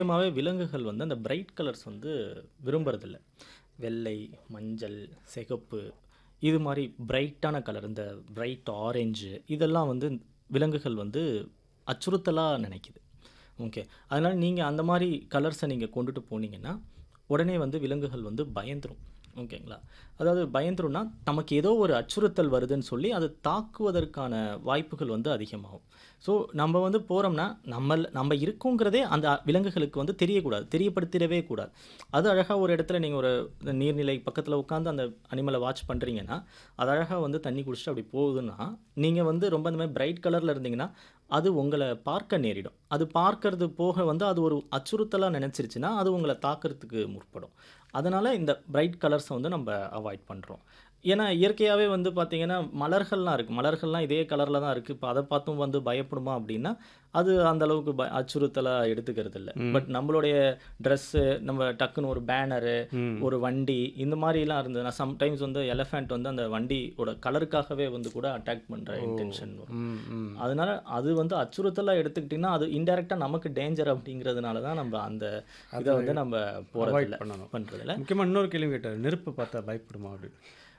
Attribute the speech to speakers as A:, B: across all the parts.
A: முக்கியமாவே விலங்குகள் வந்து அந்த பிரைட் கலர்ஸ் வந்து விரும்புறதில்ல. வெள்ளை, மஞ்சள், சிகப்பு இது மாரி பிரைட்டான கலர் இந்த பிரைட் ஆரஞ்சு இதெல்லாம் வந்து விலங்குகள் வந்து அச்சுறுத்தலா நினைக்குது. ஓகே. அதனால நீங்க அந்த மாரி கலர்ஸ நீங்க கொண்டுட்டு போனீங்கன்னா, உடனே வந்து விலங்குகள் வந்து பயந்துரும். ஓகேங்களா? அதாவது பயந்துரும்னா, நமக்கு ஏதோ ஒரு அச்சுறுத்தல் வருதுன்னு சொல்லி அது தாக்குவதற்கான வாய்ப்புகள் வந்து அதிகமாகும். ஸோ நம்ம வந்து போறோம்னா, நம்மள் நம்ம இருக்கோங்கிறதே அந்த விலங்குகளுக்கு வந்து தெரியக்கூடாது. தெரியப்படுத்திடவே கூடாது. அது அழகா ஒரு இடத்துல நீங்க ஒரு நீர்நிலை பக்கத்துல உட்கார்ந்து அந்த அனிமல வாட்ச் பண்றீங்கன்னா, அது அழகா வந்து தண்ணி குடிச்சுட்டு அப்படி போகுதுன்னா, நீங்க வந்து ரொம்ப இந்த மாரி பிரைட் கலர்ல இருந்தீங்கன்னா, அது உங்கள பார்க்க நேரிடும். அது பார்க்கறது போக வந்து அது ஒரு அச்சுறுத்தலா நினைச்சிருச்சுன்னா, அது உங்கள தாக்குறதுக்கு முற்படும். அதனால இந்த பிரைட் கலர்ஸ வந்து நம்ம அவாய்ட் பண்றோம். ஏன்னா இயற்கையாவே வந்து பார்த்தீங்கன்னா, மலர்கள்லாம் இருக்கு. மலர்கள்லாம் இதே கலர்ல தான் இருக்கு. இப்ப அத பார்த்தும் வந்து பயப்படுமா அப்படின்னா, அது அந்த அளவுக்கு ப அச்சுறுத்தலா எடுத்துக்கிறது இல்ல.
B: ம்.
A: பட் நம்மளுடைய ட்ரெஸ்ஸு, நம்ம டக்குன்னு ஒரு பேனரு,
B: ம்.
A: ஒரு வண்டி இந்த மாரிலாம் இருந்ததுன்னா, சம்டைம்ஸ் வந்து எலிஃபேண்ட் வந்து அந்த வண்டியோட கலருக்காகவே வந்து கூட அட்டாக் பண்ற
B: ஓ!
A: இன்டென்ஷன் வரும்.
B: ம், ம்.
A: அதனால அது வந்து அச்சுறுத்தலா எடுத்துக்கிட்டீங்கன்னா, அது இன்டைரக்ட்டா நமக்கு டேஞ்சர் அப்படிங்கிறதுனால தான் நம்ம அந்த இத
B: அது
A: வந்து நம்ம
B: அவாய்ட்
A: போறதில்ல.
B: பண்ணணும்.
A: பண்றதில்ல.
B: முக்கியமா இன்னொரு கேள்வி கேட்டாரு. நெருப்பு பார்த்தா பயப்படுமா அப்படின்னு?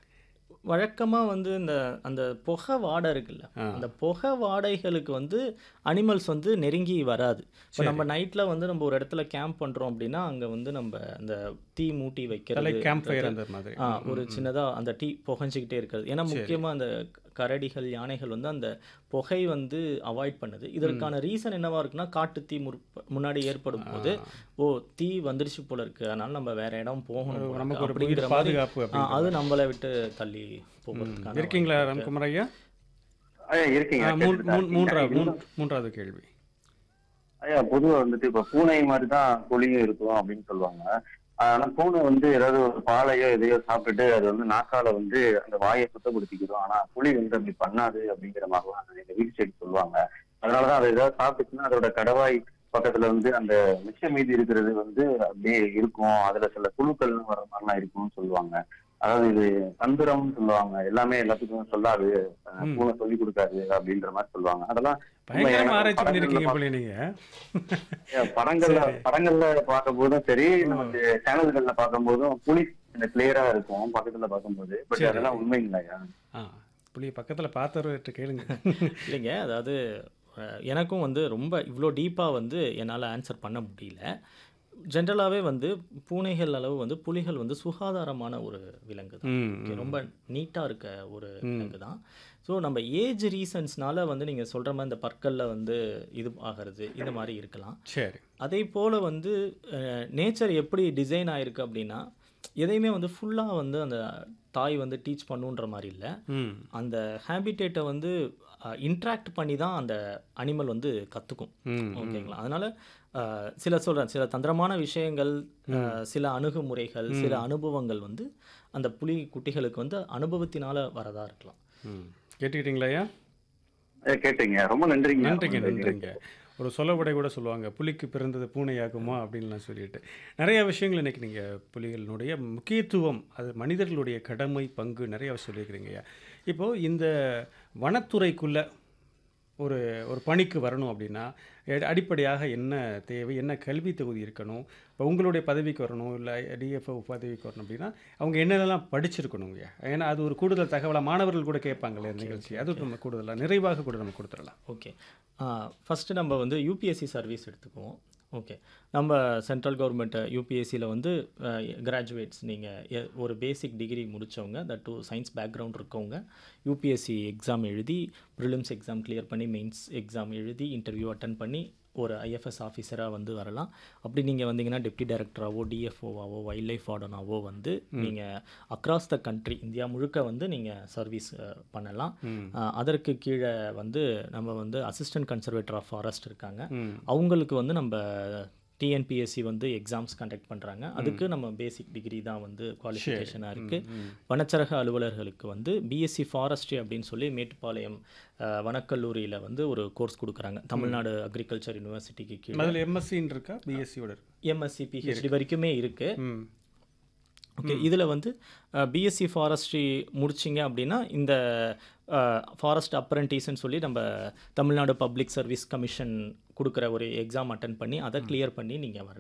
A: வழக்கமா வந்து இந்த அந்த புகை வாடை இருக்குல்ல,
B: ஆ.
A: அந்த புகை வாடைகளுக்கு வந்து அனிமல்ஸ் வந்து நெருங்கி வராது. இப்ப
B: சரி.
A: நம்ம நைட்ல வந்து நம்ம ஒரு இடத்துல கேம்ப் பண்றோம் அப்படின்னா, அங்க வந்து நம்ம அந்த தீ மூட்டி
B: தலை கேம்ப் ஃபயர்
A: வைக்கிறது
B: அந்த மாதிரி.
A: ஆ
B: ம்,
A: ஒரு
B: ம், ம்.
A: சின்னதா அந்த டீ புகைஞ்சுக்கிட்டே இருக்கிறது. ஏன்னா
B: சரி.
A: முக்கியமா அந்த கரடிகள், யானைகள் வந்து அந்த புகை வந்து அவாய்ட் பண்ணுது.
B: ம்.
A: இதற்கான ரீசன் என்னவா இருக்குன்னா, காட்டுத்தீ முற்ப முன்னாடி
B: ஆ.
A: ஏற்படும்போது, ஓ தீ வந்துருச்சு போல இருக்கு. அதனால நம்ம வேற இடம் போகணும்
B: ஒரு
A: போல இருக்கு.
B: நமக்கு ஒரு
A: அப்படிங்கிற
B: உயிர்
A: மாரி
B: பாதுகாப்பு
A: ஆ
B: அப்படின்ற
A: அது
B: மாரி.
A: நம்மள விட்டு தள்ளி
B: ம்.
A: போகறதுக்கான
B: இருக்கீங்களா
A: வாய்ப்பு இருக்கு.
B: ராம்குமார் ஐயா?
C: ஐயா இருக்கீங்க
B: ஆ, மூன்
C: கேட்டுட்டு தான்
B: மூன்
C: இருக்கீங்க
B: மூன்றா மூன்
C: இன்னும்
B: மூன்றாவது கேள்வி.
C: ஐயா பொதுவா வந்துட்டு இப்ப பூனை மாதிரி தான் புலியும் இருக்கும் அப்படின்னு சொல்லுவாங்க ஆனா பூனை வந்து ஏதாவது ஒரு பாலையோ எதையோ சாப்பிட்டுட்டு அது வந்து நாக்கால வந்து அந்த வாயை சுத்தப்படுத்திக்கிறோம் ஆனா புலி வந்து அப்படி பண்ணாது அப்படிங்கிற மாதிரிலாம் எங்க வீட்டு சைடு சொல்லுவாங்க அதனாலதான் அது ஏதாவது சாப்பிட்டுச்சுன்னா அதோட கடவாய் பக்கத்துல வந்து அந்த மிச்ச மீதி இருக்கிறது வந்து அப்படியே இருக்கும் அதுல சில புழுக்கள்லாம் வர மாதிரிலாம் இருக்கும்னு சொல்லுவாங்க அதாவது இது தந்திரம்னு சொல்லுவாங்க எல்லாமே எல்லாத்துக்கும் சொல்லாது அஹ்
B: ம்.
C: பூனை சொல்லி கொடுக்காது அப்படின்ற மாதிரி சொல்லுவாங்க அதெல்லாம் உண்மை
B: பயங்கரமா
C: எனக்கு
B: ஆராய்ச்சி
C: படங்கள்ல
B: பண்ணியிருக்கீங்க
C: பா-
B: போல நீங்க.
C: ஏன் படங்கள்ல
B: சரி.
C: படங்கள்ல பார்க்கும் போதும் சரி
B: ஓ!
C: நமக்கு சேனல்கள்ல பார்க்கும் போதும் புலி இந்த கிளியரா இருக்கும் பக்கத்துல பார்க்கும்போது பட்
B: சரி.
C: அதெல்லாம் உண்மைங்களாயா
B: ஆ. புலிய பக்கத்துல பார்த்தவர்கிட்ட கேளுங்க.
A: இல்லைங்க. அதாவது அ எனக்கும் வந்து ரொம்ப இவ்ளோ டீப்பா வந்து என்னால ஆன்சர் பண்ண முடியல. ஜென்ரலாவே வந்து பூனைகள் அளவு வந்து புலிகள் வந்து சுகாதாரமான ஒரு விலங்கு தான்.
B: ம்,
A: ஓகே.
B: ம்.
A: ரொம்ப நீட்டா இருக்க ஒரு
B: ம்.
A: விலங்கு தான். ஸோ நம்ம ஏஜ் ரீசன்ஸ்னால வந்து நீங்க சொல்ற மாரி இந்த பற்கள்ல வந்து இது ஆகுறது, இந்த மாரி இருக்கலாம்.
B: சரி.
A: அதேபோல வந்து அ நேச்சர் எப்படி டிசைன் ஆயிருக்கு அப்படின்னா, எதையுமே வந்து ஃபுல்லா வந்து அந்த தாய் வந்து டீச் பண்ணுன்ற மாரி இல்ல.
B: ம்.
A: அந்த ஹேபிடேட்ட வந்து அ இன்டராக்ட் பண்ணி தான் அந்த அனிமல் வந்து கத்துக்கும்.
B: ம், ம்.
A: ஓகேங்களா? அதனால அ சில சொல்றேன் சில தந்திரமான விஷயங்கள், அ
B: ம்.
A: சில அணுகுமுறைகள், சில
B: ம்.
A: அனுபவங்கள் வந்து அந்த புலி குட்டிகளுக்கு வந்து அனுபவத்தினால வரதா இருக்கலாம்.
B: ம். கேட்டுக்கிட்டீங்களா ஐயா?
C: ஏ, கேட்டீங்க ரொம்ப நன்றிங்க ரொம்ப
B: நன்றிங்க,
C: நன்றிங்க
B: நன்றிங்க. ஒரு சொலவடை கூட சொல்லுவாங்க. புலிக்கு பிறந்தது பூனையாகுமா அப்படின்லாம் சொல்லிட்டு. நிறைய விஷயங்கள் இன்னைக்கு நீங்க புலிகளினுடைய முக்கியத்துவம், அது மனிதர்களுடைய கடமை, பங்கு நிறைய சொல்லியிருக்கிறீங்கய்யா. இப்போ இந்த வனத்துறைக்குள்ள ஒரு ஒரு பணிக்கு வரணும் அப்படின்னா, எ அடிப்படையாக என்ன தேவை? என்ன கல்வி தகுதி இருக்கணும்? இப்போ உங்களுடைய பதவிக்கு வரணும், இல்ல டிஎஃப்ஓ பதவிக்கு வரணும் அப்படின்னா, அவங்க என்னென்னலாம் படிச்சிருக்கணுங்கய்யா? ஏன்னா அது ஒரு கூடுதல் தகவலா மாணவர்கள் கூட கேட்பாங்களே
A: ஓகே,
B: நிகழ்ச்சி.
A: ஓகே,
B: அது
A: ஓகே.
B: நம்ம கூடுதலா நிறைவாக கூட நம்ம கொடுத்துடலாம்.
A: ஓகே. ஆ ஃபர்ஸ்ட்டு நம்ம வந்து யுபிஎஸ்சி சர்வீஸ் எடுத்துக்குவோம். ஓகே. நம்ம சென்ட்ரல் கவர்மெண்ட் யுபிஎஸ்சில வந்து அ கிராஜுவேட்ஸ் நீங்க எ ஒரு பேசிக் டிகிரி முடிச்சவங்க, தட் டூ சயன்ஸ் பேக்ரவுண்ட் இருக்கவங்க, யுபிஎஸ்சி எக்ஸாம் எழுதி, பிரிலிம்ஸ் எக்ஸாம் கிளியர் பண்ணி, மெயின்ஸ் எக்ஸாம் எழுதி, இன்டர்வியூ அட்டெண்ட் பண்ணி, ஒரு ஐஎஃப்எஸ் ஆஃபீஸரா வந்து வரலாம். அப்படி நீங்க வந்தீங்கன்னா டெப்டி டைரக்டராவோ, டிஎஃப்ஓவாவோ, வைல்ட் லைஃப் வார்டனாவோ வந்து
B: ம்.
A: நீங்க அக்ராஸ் த கண்ட்ரி இந்தியா முழுக்க வந்து நீங்க சர்வீஸ் அ பண்ணலாம்.
B: ம்.
A: அ அதற்கு கீழ வந்து நம்ம வந்து அசிஸ்டன்ட் கன்சர்வேட்டர் ஆஃப் ஃபாரஸ்ட் இருக்காங்க.
B: ம்.
A: அவங்களுக்கு வந்து நம்ப டிஎன்பிஎஸ்சி வந்து எக்ஸாம்ஸ் கண்டக்ட் பண்றாங்க.
B: ம்.
A: அதுக்கு நம்ம பேசிக் டிகிரி தான் வந்து
B: சரி.
A: குவாலிஃபிகேஷனா இருக்கு.
B: ம், ம்.
A: வனச்சரக அலுவலர்களுக்கு வந்து பிஎஸ்சி ஃபாரஸ்ட்ரி அப்படின்னு சொல்லி மேட்டுப்பாளையம் அ வனக்கல்லூரியில வந்து ஒரு கோர்ஸ் குடுக்குறாங்க.
B: ம்.
A: தமிழ்நாடு அக்ரிகல்ச்சர் யுனிவர்சிட்டிக்கு கீழ.
B: அதுல எம்எஸ்சின்னு இருக்கா? பிஎஸ்சியோட இருக்கு.
A: எம்எஸ்சி, பிஹெச்டி
B: இருக்கு.
A: வரைக்குமே இருக்கு.
B: ம்.
A: ஓகே இதில் வந்து பிஎஸ்சி ஃபாரஸ்ட்ரி முடிச்சிங்க அப்படின்னா இந்த ஃபாரஸ்ட் அப்ரண்டிஸ்ன்னு சொல்லி நம்ம தமிழ்நாடு பப்ளிக் சர்வீஸ் கமிஷன் கொடுக்குற ஒரு எக்ஸாம் அட்டன் பண்ணி அதை கிளியர் பண்ணி நீங்கள் வரலாம்